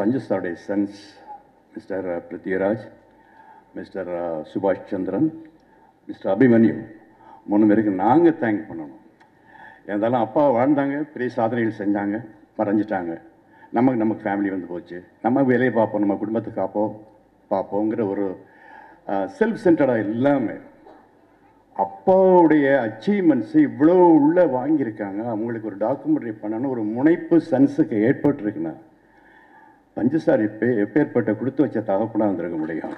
பஞ்சசாருடைய sons Mister Prithviraj Mister Subash Chandran mister Abhimanyu மூணு பேருக்கு நாங்கள் தேங்க் பண்ணணும் இருந்தாலும் அப்பா வாழ்ந்தாங்க பெரிய சாதனைகள் செஞ்சாங்க மறைஞ்சிட்டாங்க நமக்கு நமக்கு ஃபேமிலி வந்து போச்சு நம்ம வேலையை பார்ப்போம் நம்ம குடும்பத்தை காப்போம் பார்ப்போங்கிற ஒரு செல்ஃப் சென்டர்டாக இல்லாமல் அப்பாவுடைய அச்சீவ்மெண்ட்ஸ் இவ்வளோ உள்ள வாங்கியிருக்காங்க அவங்களுக்கு ஒரு டாக்குமெண்ட்ரி பண்ணணும் ஒரு முனைப்பு சன்ஸுக்கு ஏற்பட்டிருக்குன்னா பஞ்சசாரி எப்பே எப்பேற்பட்ட கொடுத்து வச்ச தகப்பனாக இருந்திருக்க முடியும்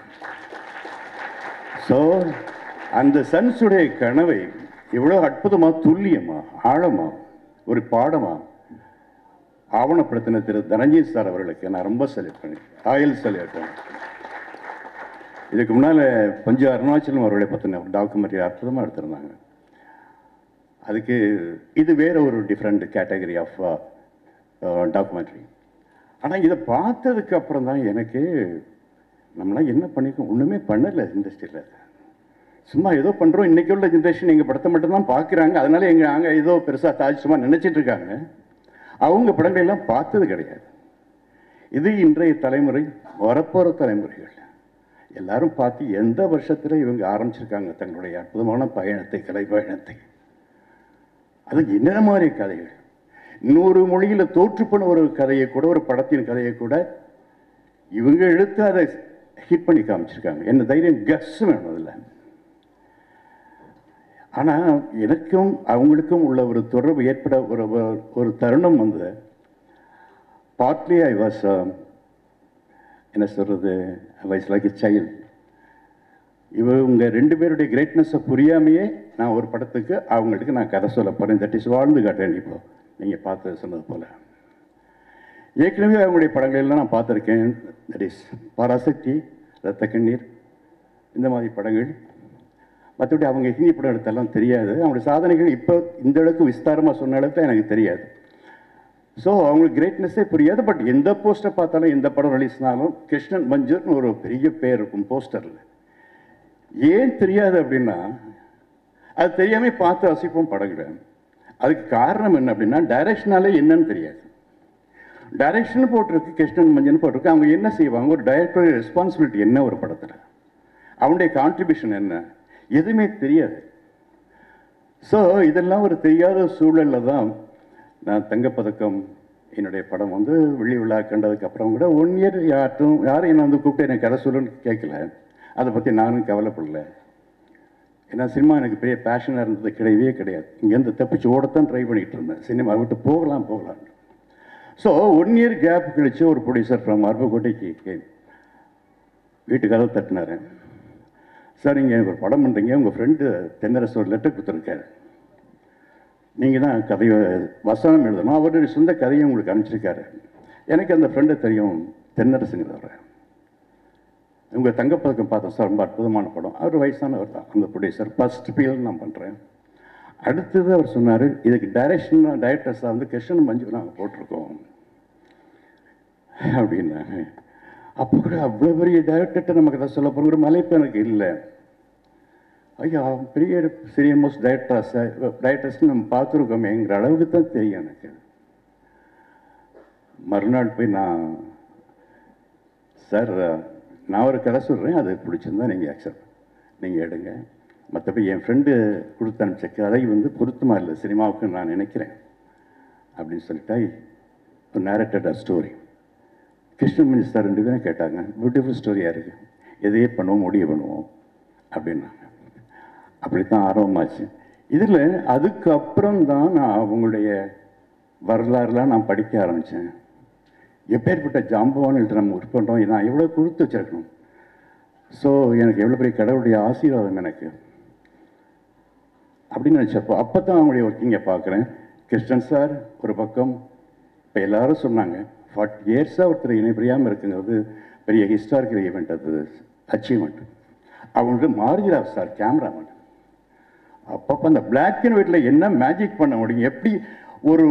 ஸோ அந்த சன்ஸுடைய கனவை இவ்வளோ அற்புதமாக துல்லியமா ஆழமா ஒரு பாடமா ஆவணப்படுத்தின திரு தனஞ்சய் சார் அவர்களுக்கு நான் ரொம்ப செலக்ட் பண்ணேன் ஆயில் செலக்ட் இதுக்கு முன்னால் பஞ்ச அருணாச்சலம் அவர்களை பற்றின டாக்குமெண்ட்ரி அற்புதமாக எடுத்திருந்தாங்க அதுக்கு இது வேற ஒரு டிஃப்ரெண்ட் கேட்டகரி ஆஃப் டாக்குமெண்ட்ரி ஆனால் இதை பார்த்ததுக்கு அப்புறம் தான் எனக்கு நம்மளாம் என்ன பண்ணிருக்கோம் ஒன்றுமே பண்ணலை இண்டஸ்ட்ரியில் சும்மா ஏதோ பண்ணுறோம் இன்றைக்கி உள்ள ஜென்ரேஷன் எங்கள் படத்தை மட்டும்தான் பார்க்குறாங்க அதனால எங்கள் நாங்கள் ஏதோ பெருசாக தாஜ் சும்மா நினச்சிட்டு இருக்காங்க அவங்க படங்கள் எல்லாம் பார்த்தது கிடையாது இது இன்றைய தலைமுறை வரப்போகிற தலைமுறைகள் எல்லாரும் பார்த்து எந்த வருஷத்தில் இவங்க ஆரம்பிச்சிருக்காங்க தங்களுடைய அற்புதமான பயணத்தை கலை பயணத்தை அது என்ன மாதிரி கதைகள் இன்னொரு மொழியில் தோற்றுப்போன ஒரு கதையை கூட ஒரு படத்தின் கதையை கூட இவங்க எடுத்து அதை ஹிட் பண்ணி காமிச்சிருக்காங்க என்ன தைரியம் கஸ் வேணும் அதில் ஆனால் எனக்கும் அவங்களுக்கும் உள்ள ஒரு தொடர்பு ஏற்பட ஒரு ஒரு- ஒரு தருணம் வந்து பார்ட்லி ஐ வாஸ் என்ன சொல்கிறது I was like a child இவங்க ரெண்டு பேருடைய கிரேட்னஸை புரியாமையே நான் ஒரு படத்துக்கு அவங்களுக்கு நான் கதை சொல்ல போகிறேன் தட் இஸ் வாழ்ந்து காட்டேன் இப்போ நீங்கள் பார்த்து சொன்னது போல் ஏற்கனவே அவங்களுடைய படங்கள் எல்லாம் நான் பார்த்துருக்கேன் தட் இஸ் பராசக்தி ரத்த கண்ணீர் இந்த மாதிரி படங்கள் மற்றபடி அவங்க ஹிந்தி படம் எடுத்தெல்லாம் தெரியாது அவங்களுடைய சாதனைகள் இப்போ இந்த அளவுக்கு விஸ்தாரமாக சொன்ன அளவுக்கு எனக்கு தெரியாது ஸோ அவங்களுக்கு கிரேட்னஸே புரியாது பட் எந்த போஸ்டர் பார்த்தாலும் எந்த படம் ரிலீஸ்னாலும் கிருஷ்ணன் மஞ்சள்னு ஒரு பெரிய பேர் இருக்கும் போஸ்டரில் ஏன் தெரியாது அப்படின்னா அது தெரியாம பார்த்து ரசிப்போம் படங்களை அதுக்கு காரணம் என்ன அப்படின்னா டைரக்ஷனாலே என்னன்னு தெரியாது டைரக்ஷன் போட்டிருக்கு கிருஷ்ணன் மஞ்சள் போட்டிருக்கு அவங்க என்ன செய்வாங்க ஒரு டைரக்டர் ரெஸ்பான்சிபிலிட்டி என்ன ஒரு படத்தில் அவனுடைய கான்ட்ரிபியூஷன் என்ன எதுவுமே தெரியாது ஸோ இதெல்லாம் ஒரு தெரியாத சூழலில் தான் நான் தங்கப்பதக்கம் என்னுடைய படம் வந்து வெள்ளி விழா கண்டதுக்கு அப்புறம் கூட ஒன் இயர் யார்ட்டும் யாரும் என்னை வந்து கூப்பிட்டு எனக்கு கதை சொல்லுன்னு கேட்கல அதை பற்றி நானும் கவலைப்படல ஏன்னா சினிமா எனக்கு பெரிய பேஷனாக இருந்தது கிடையவே கிடையாது இங்கேருந்து தப்பிச்சு ஓடத்தான் ட்ரை பண்ணிகிட்டு இருந்தேன் சினிமா விட்டு போகலாம் போகலாம் ஸோ ஒன் இயர் கேப் கழிச்சு ஒரு ப்ரொடியூசர் ஃப்ரம் அருப்புக்கோட்டைக்கு வீட்டு கதவு தட்டினாரு சார் நீங்கள் எனக்கு ஒரு படம் பண்ணுறீங்க உங்கள் ஃப்ரெண்டு தென்னரசு ஒரு லெட்டர் கொடுத்துருக்காரு நீங்கள் தான் கதையை வசனம் எழுதணும் அவருடைய சொந்த கதையை உங்களுக்கு அனுப்பிச்சிருக்காரு எனக்கு அந்த ஃப்ரெண்டை தெரியும் தென்னரசுங்கிறவர் உங்கள் தங்கப்பதக்கம் பார்த்தோம் சார் ரொம்ப அற்புதமான படம் அவர் வயசானவர் தான் அந்த ப்ரொடியூசர் ஃபர்ஸ்ட் ஃபீல் நான் பண்ணுறேன் அடுத்தது அவர் சொன்னார் இதுக்கு டைரக்ஷன் டைரக்டர்ஸாக வந்து கிருஷ்ணன் மஞ்சு நாங்கள் போட்டிருக்கோம் அப்படின்னாங்க அப்போ கூட அவ்வளோ பெரிய டைரக்டர்கிட்ட நமக்கு கதை சொல்ல போகிற மலைப்பு எனக்கு இல்லை ஐயா பெரிய சிறிய மோஸ்ட் டைரக்டர்ஸ் டைரக்டர்ஸ் நம்ம பார்த்துருக்கோமேங்கிற அளவுக்கு தான் தெரியும் எனக்கு மறுநாள் போய் நான் சார் நான் ஒரு கதை சொல்கிறேன் அது பிடிச்சிருந்தா நீங்கள் அக்செப்ட் நீங்கள் எடுங்க மற்றபடி என் ஃப்ரெண்டு கொடுத்து அனுப்பிச்ச கதை வந்து பொருத்தமாக இல்லை சினிமாவுக்கு நான் நினைக்கிறேன் அப்படின்னு சொல்லிட்டா ஒரு நேரட்டட் ஸ்டோரி கிருஷ்ணமணி சார் ரெண்டு பேரும் கேட்டாங்க பியூட்டிஃபுல் ஸ்டோரியாக இருக்குது எதையே பண்ணுவோம் முடிவு பண்ணுவோம் அப்படின்னாங்க அப்படித்தான் ஆர்வமாச்சு இதில் அதுக்கப்புறம் தான் நான் அவங்களுடைய வரலாறுலாம் நான் படிக்க ஆரம்பித்தேன் எப்பேற்பட்ட ஜாம்பவான்கள்ட்ட நம்ம ஒர்க் பண்ணுறோம் நான் எவ்வளோ கொடுத்து வச்சிருக்கணும் ஸோ எனக்கு எவ்வளோ பெரிய கடவுளுடைய ஆசீர்வாதம் எனக்கு அப்படின்னு நினச்சப்போ அப்போ தான் அவங்களுடைய ஒர்க்கிங்கை பார்க்குறேன் கிருஷ்ணன் சார் ஒரு பக்கம் இப்போ எல்லாரும் சொன்னாங்க ஃபார்ட்டி இயர்ஸாக ஒருத்தர் இணை புரியாமல் இருக்குங்கிறது பெரிய ஹிஸ்டாரிக்கல் ஈவெண்ட் அது அச்சீவ்மெண்ட் அவங்களுக்கு மாரிஜிராவ் சார் கேமராமேன் அப்பப்போ அந்த பிளாக் அண்ட் ஒயிட்டில் என்ன மேஜிக் பண்ண முடியும் எப்படி ஒரு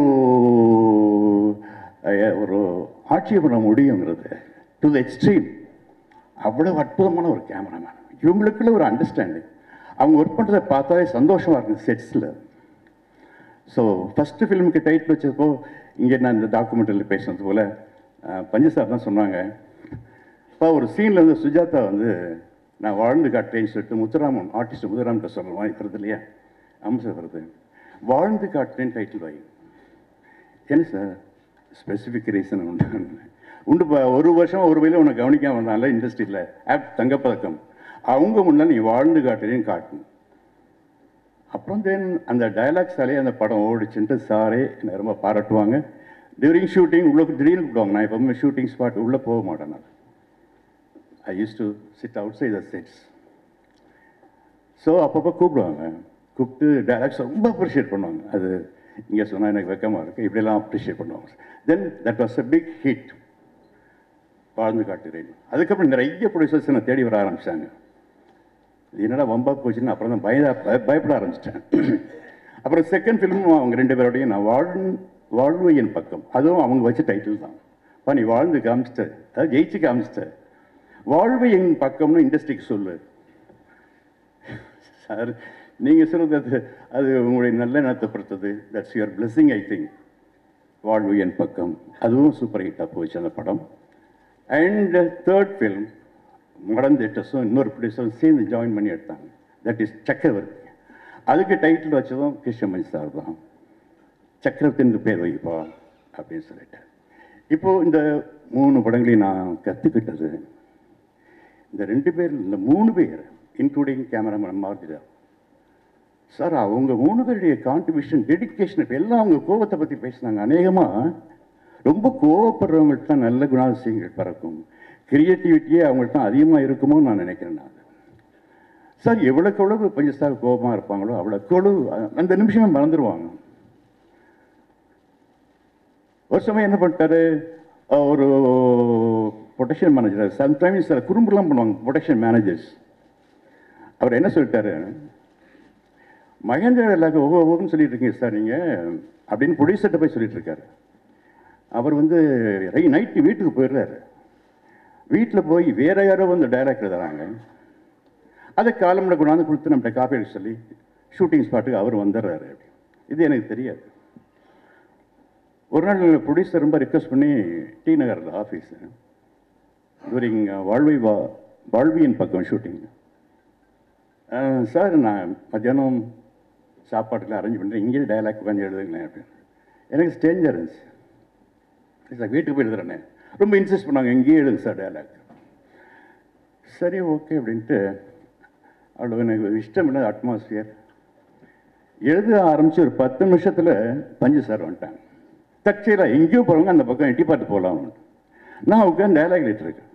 அஹ், ஒரு ஆட்சியை பண்ண முடியுங்கிறது டு த எக்ஸ்ட்ரீம் அவ்வளவு அற்புதமான ஒரு கேமராமேன் இவங்களுக்குள்ள ஒரு அண்டர்ஸ்டாண்டிங் அவங்க ஒர்க் பண்ணுறதை பார்த்தாலே சந்தோஷமாக இருக்குது செட்ஸில் ஸோ ஃபஸ்ட்டு ஃபிலிமுக்கு டைட்டில் வச்சப்போ இங்கே நான் இந்த டாக்குமெண்ட்ரியில் பேசுனது போல் அஹ், பஞ்சு சார் தான் சொன்னாங்க இப்போ ஒரு சீனில் வந்து சுஜாதா வந்து நான் வாழ்ந்து காட்டுறேன்னு சொல்லிட்டு முத்துராமன் ஆர்டிஸ்ட் முத்துராமன் சொல்கிறேன் வருது இல்லையா அம்சம் வருது வாழ்ந்து காட்டுறேன் டைட்டில் வாங்கி என்ன சார் ஸ்பெசிஃபிக் ரீசன் உண்டு உண்டு பா ஒரு வருஷம் ஒரு வயலில் உன்னை கவனிக்காம வந்தால இண்டஸ்ட்ரியில் ஆப் தங்கப்பதக்கம் அவங்க முன்னால் நீ வாழ்ந்து காட்டுறேன்னு காட்டணும் அப்புறம் தென் அந்த டயலாக்ஸாலே அந்த படம் ஓடிச்சுன்ட்டு சாரே என்னை ரொம்ப பாராட்டுவாங்க டியூரிங் ஷூட்டிங் உள்ள திடீர்னு கூப்பிடுவாங்க நான் எப்பவுமே ஷூட்டிங் ஸ்பாட் உள்ளே போக மாட்டேன் நான் I use to sit outside the sets so அப்பப்போ கூப்பிடுவாங்க கூப்பிட்டு டேரக்ட்ஸ் ரொம்ப அப்ரிஷியேட் பண்ணுவாங்க அது இங்கே சொன்னால் எனக்கு வெக்கமாக இருக்குது இப்படியெல்லாம் அப்ரிஷியேட் பண்ணுவாங்க then that was a big hit வாழ்ந்து காட்டுகிறேன் அதுக்கப்புறம் நிறைய ப்ரொடியூசர்ஸ் என்னை தேடி வர ஆரம்பிச்சாங்க இது என்னடா வம்பா போச்சுன்னு அப்புறம் தான் பய பய- பயப்பட ஆரம்பிச்சிட்டேன் அப்புறம் செகண்ட் ஃபிலிமும் அவங்க ரெண்டு பேரோடையும் நான் வாழ் வாழ்வு என் பக்கம் அதுவும் அவங்க வச்ச டைட்டில் தான் பா நீ வாழ்ந்து காமிச்சிட்ட அதாவது ஜெயிச்சு காமிச்சிட்ட வாழ்வு என் பக்கம்னு இண்டஸ்ட்ரிக்கு சொல்லு சார் நீங்கள் சொல்றது அது அது உங்களுடைய நல்ல எண்ணத்தை பொறுத்தது that's your blessing I think வாழ்வு என் பக்கம் அதுவும் சூப்பர் ஹிட்டாக போச்சு அந்த படம் அண்ட் தேர்ட் ஃபிலிம் மடன் தேட்டர்ஸும் இன்னொரு ப்ரொடியூசரும் சேர்ந்து ஜாயின் பண்ணி எடுத்தாங்க தட் இஸ் சக்கரவர்த்தி அதுக்கு டைட்டில் வச்சதும் கிருஷ்ணமணி சார் தான் சக்கரவர்த்தின்னு பேர் வைப்பா அப்படின்னு சொல்லிட்டு இப்போது இந்த மூணு படங்களையும் நான் கற்றுக்கிட்டது இந்த ரெண்டு பேர் இந்த மூணு பேர் இன்க்ளூடிங் கேமராமேன் மாருதிரா சார் அவங்க மூணு பேருடைய கான்ட்ரிபியூஷன் டெடிகேஷன் இப்போ எல்லாம் அவங்க கோபத்தை பற்றி பேசினாங்க அநேகமாக ரொம்ப கோவப்படுறவங்கள்ட்ட தான் நல்ல குணாதிசயங்கள் பிறக்கும் கிரியேட்டிவிட்டியே அவங்கள்ட்ட தான் அதிகமாக இருக்குமோ நான் நினைக்கிறேன் நான் சார் எவ்வளோக்கு எவ்வளவு கொஞ்சம் சார் கோபமாக இருப்பாங்களோ அவ்வளோக்கு எவ்வளவு அந்த நிமிஷமே மறந்துடுவாங்க ஒரு சமயம் என்ன பண்ணிட்டாரு அஹ் ஒரு ப்ரொடெக்ஷன் மேனேஜர் சம்டைம்ஸ் சார் குறும்புலாம் பண்ணுவாங்க ப்ரொடெக்ஷன் மேனேஜர்ஸ் அவர் என்ன சொல்லிட்டாரு மகேந்திர எல்லாருக்கும் ஓஹோ ஓஹோன்னு சொல்லிட்டு இருக்கீங்க சார் நீங்கள் அப்படின்னு ப்ரொடியூசர்கிட்ட போய் சொல்லிட்டு இருக்காரு அவர் வந்து ரை நைட்டு வீட்டுக்கு போயிடுறாரு வீட்டில் போய் வேற யாரோ வந்து டைரக்டர் தராங்க அதை காலம்ல கொண்டாந்து கொடுத்து நம்மகிட்ட காப்பி அடிக்க சொல்லி ஷூட்டிங் ஸ்பாட்டுக்கு அவர் வந்துடுறாரு இது எனக்கு தெரியாது ஒரு நாள் ப்ரொடியூசர் ரொம்ப ரிக்வஸ்ட் பண்ணி டி நகரில் ஆஃபீஸு டூரிங் வாழ்வி வா வாழ்வியின் பக்கம் ஷூட்டிங் சார் நான் மத்தியானம் சாப்பாட்டுக்கு அரேஞ்ச் பண்ணுறேன் இங்கேயே டயலாக் உட்காந்து எழுதுங்களேன் அப்படின்னு எனக்கு ஸ்டேஞ்சர் இருந்துச்சு சார் வீட்டுக்கு போய் எழுதுறேனே ரொம்ப இன்சிஸ்ட் பண்ணாங்க இங்கேயே எழுதுங்க சார் டயலாக் சரி ஓகே அப்படின்ட்டு அவ்வளோ எனக்கு இஷ்டம் இல்லை அட்மாஸ்பியர் எழுத ஆரம்பிச்சு ஒரு பத்து நிமிஷத்தில் பஞ்சு சார் வந்துட்டாங்க தற்செயலாக எங்கேயோ போகிறவங்க அந்த பக்கம் எட்டி பார்த்து போகலாம் நான் உட்காந்து டயலாக் எழுதிட்டு இருக்கேன்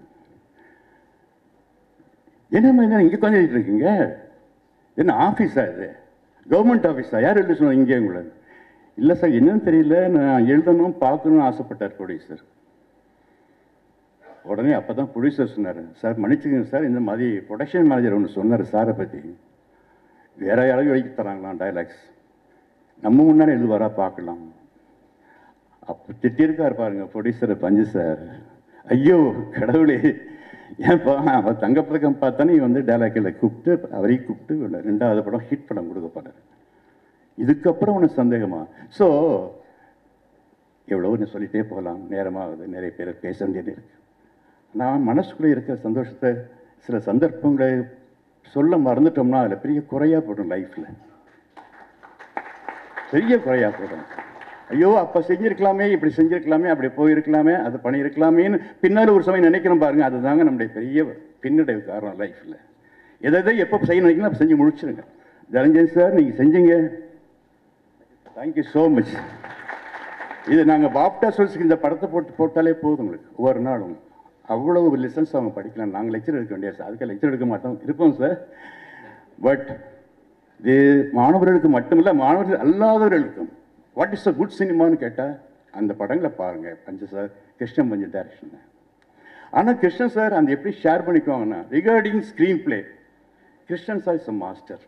என்ன மாதிரி இங்கே உட்காந்து எழுதிட்டு இருக்கீங்க என்ன ஆஃபீஸா இது கவர்மெண்ட் ஆஃபீஸா யார் எழுத சொன்னது இங்கே உங்களை இல்லை சார் என்னன்னு தெரியல நான் எழுதணும் பார்க்கணும்னு ஆசைப்பட்டார் ப்ரொடியூசர் உடனே அப்போ தான் ப்ரொடியூசர் சொன்னார் சார் மன்னிச்சுக்கங்க சார் இந்த மாதிரி ப்ரொடக்ஷன் மேனேஜர் ஒன்று சொன்னார் சாரை பற்றி வேற யாராவது எழுதி தராங்களாம் டயலாக்ஸ் நம்ம முன்னாடி எழுதுவாரா பார்க்கலாம் அப்போ திட்டிருக்காரு பாருங்க ப்ரொடியூசர் பஞ்சு சார் ஐயோ கடவுளே ஏன்பா அவர் தங்கப்பதக்கம் பார்த்தா நீ வந்து டைலாக்கில் கூப்பிட்டு அவரையும் கூப்பிட்டு ரெண்டாவது படம் ஹிட் படம் கொடுக்க போறாரு இதுக்கப்புறம் உனக்கு சந்தேகமா ஸோ எவ்வளோ நீ சொல்லிட்டே போகலாம் நேரமாகுது நிறைய பேர் பேச வேண்டியது இருக்கு நான் மனசுக்குள்ளே இருக்கிற சந்தோஷத்தை சில சந்தர்ப்பங்களை சொல்ல மறந்துட்டோம்னா அதில் பெரிய குறையாக போடும் லைஃப்பில் பெரிய குறையாக போடும் ஐயோ அப்போ செஞ்சிருக்கலாமே இப்படி செஞ்சிருக்கலாமே அப்படி போயிருக்கலாமே அது பண்ணியிருக்கலாமேன்னு பின்னால் ஒரு சமயம் நினைக்கிறோம் பாருங்க அதுதாங்க நம்முடைய பெரிய பின்னடைவு காரணம் லைஃப்பில் எதை எதை எப்போ செய்ய நினைக்கணும் அப்போ செஞ்சு முடிச்சிருங்க தனஞ்சன் சார் நீங்கள் செஞ்சீங்க தேங்க்யூ ஸோ மச் இது நாங்கள் பாப்டா சொல்ஸுக்கு இந்த படத்தை போட்டு போட்டாலே போதும் உங்களுக்கு ஒவ்வொரு நாளும் அவ்வளவு லெசன்ஸ் அவங்க படிக்கலாம் நாங்கள் லெக்சர் எடுக்க வேண்டிய சார் அதுக்கு லெக்சர் எடுக்க மாட்டோம் இருப்போம் சார் பட் இது மாணவர்களுக்கு மட்டுமில்ல மாணவர்கள் அல்லாதவர்களுக்கும் வாட் இஸ் அ குட் சினிமான்னு கேட்டால் அந்த படங்களை பாருங்கள் பஞ்ச சார் கிருஷ்ணன் பஞ்ச டைரக்ஷன் ஆனால் கிருஷ்ணன் சார் அந்த எப்படி ஷேர் பண்ணிக்குவாங்கன்னா regarding screen play Krishnan sir is a master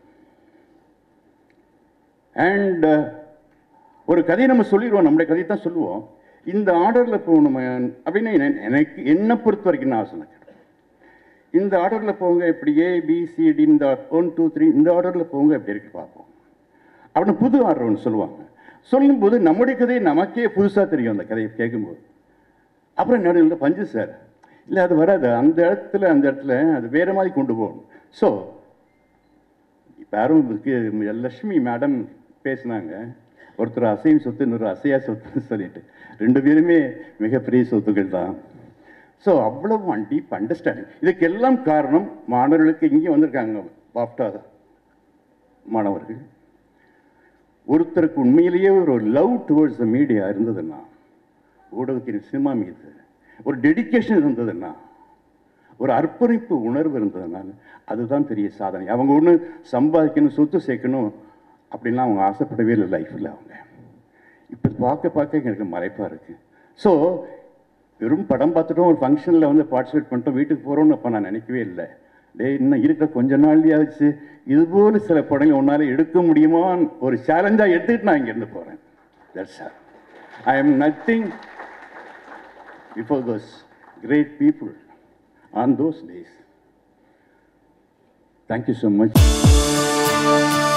and ஒரு கதையை நம்ம சொல்லிடுவோம் நம்முடைய கதையை தான் சொல்லுவோம் இந்த ஆர்டரில் போகணும் அப்படின்னு என- எனக்கு என்னை பொறுத்த வரைக்கும் நான் சொன்னேன் இந்த ஆர்டரில் போங்க இப்படி ஏ பி சி டி இந்த ஒன் டூ த்ரீ இந்த ஆர்டரில் போங்க எப்படி இருக்கு பார்ப்போம் அப்படின்னு புது ஆர்டர் ஒன்று சொல்லுவாங்க சொல்லும்போது நம்முடைய கதை நமக்கே புதுசாக தெரியும் அந்த கதையை கேட்கும்போது அப்புறம் நடுவில் பஞ்சு சார் இல்லை அது வராது அந்த இடத்துல அந்த இடத்துல அது வேறு மாதிரி கொண்டு போகணும் ஸோ இப்போ யாரும் இதுக்கு லட்சுமி மேடம் பேசினாங்க ஒருத்தர் அசையும் சொத்து இன்னொரு அசையா சொத்துன்னு சொல்லிட்டு ரெண்டு பேருமே மிகப்பெரிய சொத்துக்கள் தான் ஸோ அவ்வளவு டீப் அண்டர்ஸ்டாண்டிங் இதுக்கெல்லாம் காரணம் மாணவர்களுக்கு இங்கே வந்திருக்காங்க பாப்டா மாணவர்கள் ஒருத்தருக்கு உண்மையிலேயே ஒரு லவ் டுவர்ட்ஸ் த மீடியா இருந்ததுன்னா ஊடகத்தின் சினிமா மீது ஒரு டெடிகேஷன் இருந்ததுன்னா ஒரு அர்ப்பணிப்பு உணர்வு இருந்ததுனால அதுதான் பெரிய சாதனை அவங்க ஒன்று சம்பாதிக்கணும் சொத்து சேர்க்கணும் அப்படின்லாம் அவங்க ஆசைப்படவே இல்லை லைஃப்பில் அவங்க இப்போ பார்க்க பார்க்க எங்களுக்கு மறைப்பாக இருக்குது ஸோ வெறும் படம் பார்த்துட்டோம் ஒரு ஃபங்க்ஷனில் வந்து பார்ட்டிசிபேட் பண்ணிட்டோம் வீட்டுக்கு போகிறோம்னு அப்போ நான் நினைக்கவே இல்லை டேய் இன்னும் இருக்கிற கொஞ்ச நாள்லயாச்சு இதுபோல சில படங்கள் உன்னால் எடுக்க முடியுமான்னு ஒரு சேலஞ்சாக எடுத்துக்கிட்டு நான் இங்கேருந்து போகிறேன் that's are I am nothing before those great people on those days thank you so much